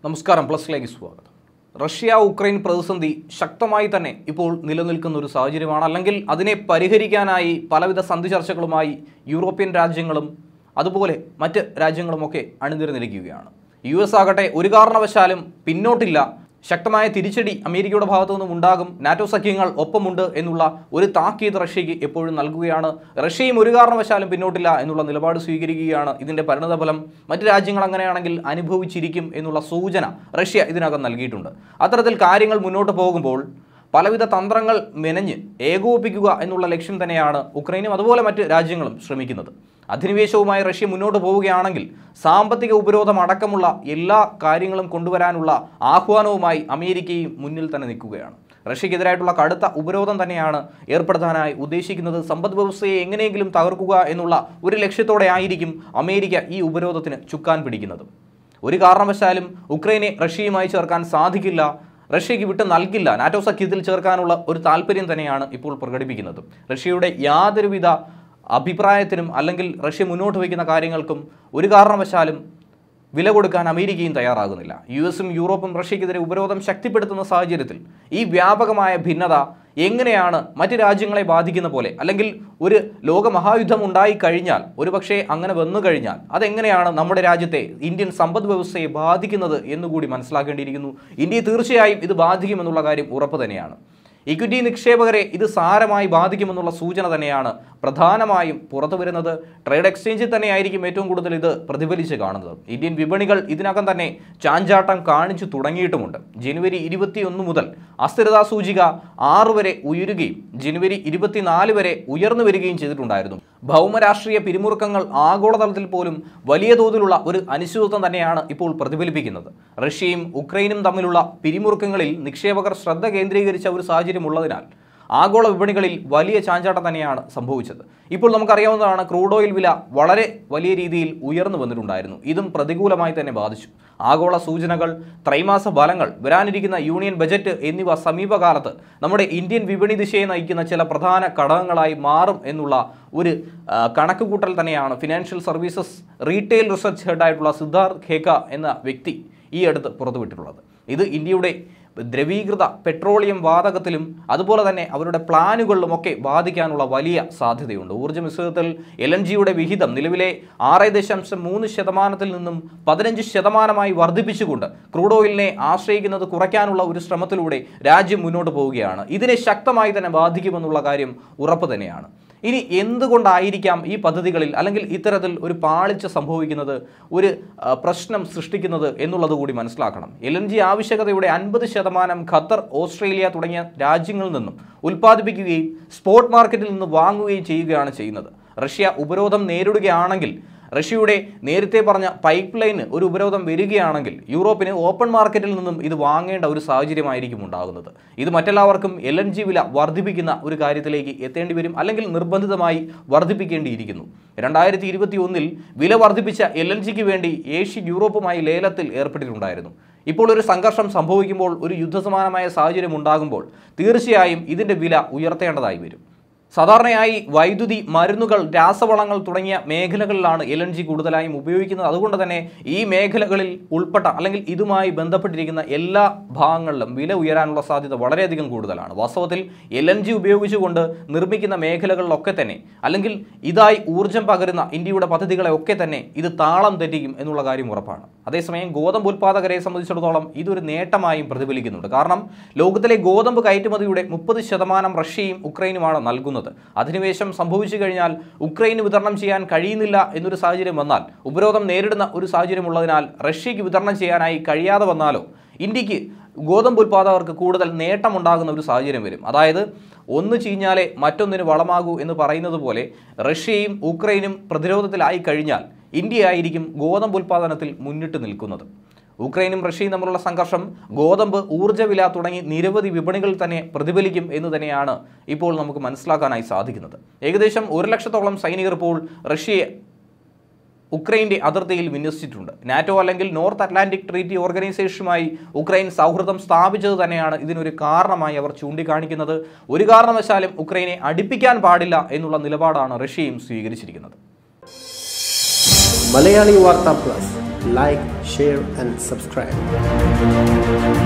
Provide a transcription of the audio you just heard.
നമസ്കാരം പ്ലസിലേക്ക് സ്വാഗതം Russia Ukraine പ്രതിസന്ധി ശക്തമായി തന്നെ ഇപ്പോൾ നിലനിൽക്കുന്ന ഒരു സാഹചര്യമാണ് അല്ലെങ്കിൽ അതിനെ പരിഹരിക്കാനായി പലവിധ സന്ധി ചർച്ചകളുമായി യൂറോപ്യൻ രാജ്യങ്ങളും അതുപോലെ മറ്റ് രാജ്യങ്ങളുമൊക്കെ അണിനിരന്നിരിക്കുകയാണ് യു എസ് ആകട്ടെ ഒരു കാരണവശാലും പിന്നോട്ടില്ല ശക്തമായ തിരിച്ചടി അമേരിക്കയുടെ ഭാഗത്തു നിന്നും ഉണ്ടാകും നാറ്റോ സഖ്യങ്ങൾ ഒപ്പമുണ്ട് എന്നുള്ള ഒരു താക്കീത് റഷ്യയ്ക്ക് എപ്പോഴും നൽകുകയാണ് റഷ്യയും ഒരു കാരണവശാലും പിന്നോട്ടില്ല എന്നുള്ള നിലപാട് സ്വീകരിക്കുകയാണ് ഇതിന്റെ പരിണതഫലം മറ്റ് രാജ്യങ്ങൾ അങ്ങനെയാണെങ്കിൽ അനുഭവിച്ചിരിക്കും എന്നുള്ള സൂചന റഷ്യ ഇതിനകം നൽകിയിട്ടുണ്ട് അത്തരത്തിൽ കാര്യങ്ങൾ മുന്നോട്ട് പോകുമ്പോൾ പലവിധ തന്ത്രങ്ങൾ മെനഞ്ഞ് ഏകോപിപ്പിക്കുക എന്നുള്ള ലക്ഷ്യം തന്നെയാണ് ഉക്രൈനും അതുപോലെ മറ്റ് രാജ്യങ്ങളും ശ്രമിക്കുന്നത് അധിനിവേശവുമായി റഷ്യ മുന്നോട്ട് പോവുകയാണെങ്കിൽ സാമ്പത്തിക ഉപരോധം അടക്കമുള്ള എല്ലാ കാര്യങ്ങളും കൊണ്ടുവരാനുള്ള ആഹ്വാനവുമായി അമേരിക്കയും മുന്നിൽ തന്നെ നിൽക്കുകയാണ് റഷ്യക്കെതിരായിട്ടുള്ള കടുത്ത ഉപരോധം തന്നെയാണ് ഏർപ്പെടുത്താനായി ഉദ്ദേശിക്കുന്നത് സമ്പദ് വ്യവസ്ഥയെ എങ്ങനെയെങ്കിലും തകർക്കുക എന്നുള്ള ഒരു ലക്ഷ്യത്തോടെ ആയിരിക്കും അമേരിക്ക ഈ ഉപരോധത്തിന് ചുക്കാൻ പിടിക്കുന്നത് ഒരു കാരണവശാലും ഉക്രൈനെ റഷ്യയുമായി ചേർക്കാൻ സാധിക്കില്ല റഷ്യയ്ക്ക് വിട്ട് നൽകില്ല നാറ്റോ സഖ്യത്തിൽ ചേർക്കാനുള്ള ഒരു താല്പര്യം തന്നെയാണ് ഇപ്പോൾ പ്രകടിപ്പിക്കുന്നത് റഷ്യയുടെ യാതൊരുവിധ അഭിപ്രായത്തിനും അല്ലെങ്കിൽ റഷ്യ മുന്നോട്ട് വയ്ക്കുന്ന കാര്യങ്ങൾക്കും ഒരു കാരണവശാലും വില കൊടുക്കാൻ അമേരിക്കയും തയ്യാറാകുന്നില്ല യു എസും യൂറോപ്പും റഷ്യക്കെതിരെ ഉപരോധം ശക്തിപ്പെടുത്തുന്ന സാഹചര്യത്തിൽ ഈ വ്യാപകമായ ഭിന്നത എങ്ങനെയാണ് മറ്റ് രാജ്യങ്ങളെ ബാധിക്കുന്ന പോലെ അല്ലെങ്കിൽ ഒരു ലോകമഹായുദ്ധം ഉണ്ടായി കഴിഞ്ഞാൽ ഒരുപക്ഷെ അങ്ങനെ വന്നു കഴിഞ്ഞാൽ അതെങ്ങനെയാണ് നമ്മുടെ രാജ്യത്തെ ഇന്ത്യൻ സമ്പദ് വ്യവസ്ഥയെ ബാധിക്കുന്നത് എന്നുകൂടി മനസ്സിലാക്കേണ്ടിയിരിക്കുന്നു ഇന്ത്യയെ തീർച്ചയായും ഇത് ബാധിക്കുമെന്നുള്ള കാര്യം ഉറപ്പ് തന്നെയാണ് ഇക്വിറ്റി നിക്ഷേപകരെ ഇത് സാരമായി ബാധിക്കുമെന്നുള്ള സൂചന തന്നെയാണ് പ്രധാനമായും പുറത്തു വരുന്നത് ട്രേഡ് എക്സ്ചേഞ്ചിൽ തന്നെയായിരിക്കും ഏറ്റവും കൂടുതൽ ഇത് പ്രതിഫലിച്ച് കാണുന്നത് ഇന്ത്യൻ വിപണികൾ ഇതിനകം തന്നെ ചാഞ്ചാട്ടം കാണിച്ചു തുടങ്ങിയിട്ടുമുണ്ട് ജനുവരി ഇരുപത്തിയൊന്ന് മുതൽ അസ്ഥിരതാ സൂചിക ആറ് വരെ ഉയരുകയും ജനുവരി ഇരുപത്തിനാല് വരെ ഉയർന്നു വരികയും ചെയ്തിട്ടുണ്ടായിരുന്നു ഭൗമരാഷ്ട്രീയ പിരിമുറുക്കങ്ങൾ ആഗോളതലത്തിൽ പോലും വലിയ തോതിലുള്ള ഒരു അനിശ്ചിതത്വം തന്നെയാണ് ഇപ്പോൾ പ്രതിഫലിപ്പിക്കുന്നത് റഷ്യയും ഉക്രൈനും തമ്മിലുള്ള പിരിമുറുക്കങ്ങളിൽ നിക്ഷേപകർ ശ്രദ്ധ കേന്ദ്രീകരിച്ച ഒരു സാഹചര്യം ഉള്ളതിനാൽ ആഗോള വിപണികളിൽ വലിയ ചാഞ്ചാട്ടം തന്നെയാണ് സംഭവിച്ചത് ഇപ്പോൾ നമുക്കറിയാവുന്നതാണ് ക്രൂഡ് ഓയിൽ വില വളരെ വലിയ രീതിയിൽ ഉയർന്നു വന്നിട്ടുണ്ടായിരുന്നു ഇതും പ്രതികൂലമായി തന്നെ ബാധിച്ചു ആഗോള സൂചനകൾ ത്രൈമാസ ഫലങ്ങൾ വരാനിരിക്കുന്ന യൂണിയൻ ബജറ്റ് എന്നിവ സമീപകാലത്ത് നമ്മുടെ ഇന്ത്യൻ വിപണി ദിശയെ നയിക്കുന്ന ചില പ്രധാന ഘടകങ്ങളായി മാറും എന്നുള്ള ഒരു ആ, കണക്കുകൂട്ടൽ തന്നെയാണ് ഫിനാൻഷ്യൽ സർവീസസ് റീറ്റെയിൽ റിസർച്ച് ഹെഡായിട്ടുള്ള സിദ്ധാർത്ഥ് ഖേക്ക എന്ന വ്യക്തി ഈ അടുത്ത് പുറത്തുവിട്ടിട്ടുള്ളത് ഇത് ഇന്ത്യയുടെ ദ്രവീകൃത പെട്രോളിയം വാതകത്തിലും അതുപോലെ തന്നെ അവരുടെ പ്ലാനുകളിലുമൊക്കെ ബാധിക്കാനുള്ള വലിയ സാധ്യതയുണ്ട് ഊർജ്ജ മിശ്രിതത്തിൽ എൽ എൻ ജിയുടെ വിഹിതം നിലവിലെ ആറ് ദശാംശം മൂന്ന് ശതമാനത്തിൽ നിന്നും പതിനഞ്ച് ശതമാനമായി വർദ്ധിപ്പിച്ചുകൊണ്ട് ക്രൂഡ് ഓയിലിനെ ആശ്രയിക്കുന്നത് കുറയ്ക്കാനുള്ള ഒരു ശ്രമത്തിലൂടെ രാജ്യം മുന്നോട്ട് പോവുകയാണ് ഇതിനെ ശക്തമായി തന്നെ ബാധിക്കുമെന്നുള്ള കാര്യം ഉറപ്പ് തന്നെയാണ് ഇനി എന്തുകൊണ്ടായിരിക്കാം ഈ പദ്ധതികളിൽ അല്ലെങ്കിൽ ഇത്തരത്തിൽ ഒരു പാളിച്ച സംഭവിക്കുന്നത് ഒരു ആ, പ്രശ്നം സൃഷ്ടിക്കുന്നത് എന്നുള്ളത് കൂടി മനസ്സിലാക്കണം എൽ എൻ ജി ആവശ്യകതയുടെ അൻപത് ശതമാനം ഖത്തർ ഓസ്ട്രേലിയ തുടങ്ങിയ രാജ്യങ്ങളിൽ നിന്നും ഉൽപ്പാദിപ്പിക്കുകയും സ്പോട്ട് മാർക്കറ്റിൽ നിന്ന് വാങ്ങുകയും ചെയ്യുകയാണ് ചെയ്യുന്നത് റഷ്യ ഉപരോധം നേരിടുകയാണെങ്കിൽ റഷ്യയുടെ നേരത്തെ പറഞ്ഞ പൈപ്പ് ലൈന് ഒരു ഉപരോധം വരികയാണെങ്കിൽ യൂറോപ്പിന് ഓപ്പൺ മാർക്കറ്റിൽ നിന്നും ഇത് വാങ്ങേണ്ട ഒരു സാഹചര്യമായിരിക്കും ഉണ്ടാകുന്നത് ഇത് മറ്റെല്ലാവർക്കും എൽ എൻ ജി വില വർദ്ധിപ്പിക്കുന്ന ഒരു കാര്യത്തിലേക്ക് എത്തേണ്ടി വരും അല്ലെങ്കിൽ നിർബന്ധിതമായി വർദ്ധിപ്പിക്കേണ്ടിയിരിക്കുന്നു രണ്ടായിരത്തി ഇരുപത്തി ഒന്നിൽ വില വർദ്ധിപ്പിച്ച എൽ എൻ ജിക്ക് വേണ്ടി ഏഷ്യ യൂറോപ്പുമായി ലേലത്തിൽ ഏർപ്പെട്ടിട്ടുണ്ടായിരുന്നു ഇപ്പോൾ ഒരു സംഘർഷം സംഭവിക്കുമ്പോൾ ഒരു യുദ്ധസമാനമായ സാഹചര്യം ഉണ്ടാകുമ്പോൾ തീർച്ചയായും ഇതിൻ്റെ വില ഉയർത്തേണ്ടതായി വരും സാധാരണയായി വൈദ്യുതി മരുന്നുകൾ രാസവളങ്ങൾ തുടങ്ങിയ മേഖലകളിലാണ് എൽ എൻ ജി കൂടുതലായും ഉപയോഗിക്കുന്നത് അതുകൊണ്ട് തന്നെ ഈ മേഖലകളിൽ ഉൾപ്പെട്ട അല്ലെങ്കിൽ ഇതുമായി ബന്ധപ്പെട്ടിരിക്കുന്ന എല്ലാ ഭാഗങ്ങളിലും വില ഉയരാനുള്ള സാധ്യത വളരെയധികം കൂടുതലാണ് വാസ്തവത്തിൽ എൽ എൻ ജി ഉപയോഗിച്ചുകൊണ്ട് നിർമ്മിക്കുന്ന മേഖലകളിലൊക്കെ തന്നെ അല്ലെങ്കിൽ ഇതായി ഊർജം പകരുന്ന ഇന്ത്യയുടെ പദ്ധതികളെ ഒക്കെ തന്നെ ഇത് താളം തെറ്റിക്കും എന്നുള്ള കാര്യം ഉറപ്പാണ് അതേസമയം ഗോതമ്പ് ഉൽപ്പാദകരെ സംബന്ധിച്ചിടത്തോളം ഇതൊരു നേട്ടമായും പ്രതിഫലിക്കുന്നുണ്ട് കാരണം ലോകത്തിലെ ഗോതമ്പ് കയറ്റുമതിയുടെ മുപ്പത് ശതമാനം റഷ്യയും ഉക്രൈനുമാണ് നൽകുന്നത് അധിനിവേശം സംഭവിച്ചു കഴിഞ്ഞാൽ ഉക്രൈന് വിതരണം ചെയ്യാൻ കഴിയുന്നില്ല എന്നൊരു സാഹചര്യം വന്നാൽ ഉപരോധം നേരിടുന്ന ഒരു സാഹചര്യം ഉള്ളതിനാൽ റഷ്യയ്ക്ക് വിതരണം ചെയ്യാനായി കഴിയാതെ വന്നാലോ ഇന്ത്യക്ക് ഗോതമ്പ് ഉൽപ്പാദകർക്ക് കൂടുതൽ നേട്ടമുണ്ടാകുന്ന ഒരു സാഹചര്യം വരും അതായത് ഒന്ന് ചീഞ്ഞാലേ മറ്റൊന്നിന് വളമാകൂ എന്ന് പറയുന്നത് പോലെ റഷ്യയും ഉക്രൈനും പ്രതിരോധത്തിലായി കഴിഞ്ഞാൽ ഇന്ത്യയായിരിക്കും ഗോതമ്പ് ഉൽപ്പാദനത്തിൽ മുന്നിട്ട് നിൽക്കുന്നത് ഉക്രൈനും റഷ്യയും തമ്മിലുള്ള സംഘർഷം ഗോതമ്പ് ഊർജ്ജവില തുടങ്ങി നിരവധി വിപണികളിൽ തന്നെ പ്രതിഫലിക്കും എന്ന് തന്നെയാണ് ഇപ്പോൾ നമുക്ക് മനസ്സിലാക്കാനായി സാധിക്കുന്നത് ഏകദേശം ഒരു ലക്ഷത്തോളം സൈനികർ ഇപ്പോൾ റഷ്യയെ ഉക്രൈൻ്റെ അതിർത്തിയിൽ വിന്യസിച്ചിട്ടുണ്ട് നാറ്റോ അല്ലെങ്കിൽ നോർത്ത് അറ്റ്ലാന്റിക് ട്രീറ്റി ഓർഗനൈസേഷനുമായി ഉക്രൈൻ സൗഹൃദം സ്ഥാപിച്ചത് തന്നെയാണ് ഇതിനൊരു കാരണമായി അവർ ചൂണ്ടിക്കാണിക്കുന്നത് ഒരു കാരണവശാലും ഉക്രൈനെ അടുപ്പിക്കാൻ പാടില്ല എന്നുള്ള നിലപാടാണ് റഷ്യയും സ്വീകരിച്ചിരിക്കുന്നത് മലയാളി വാർത്താ plus like, share, and subscribe.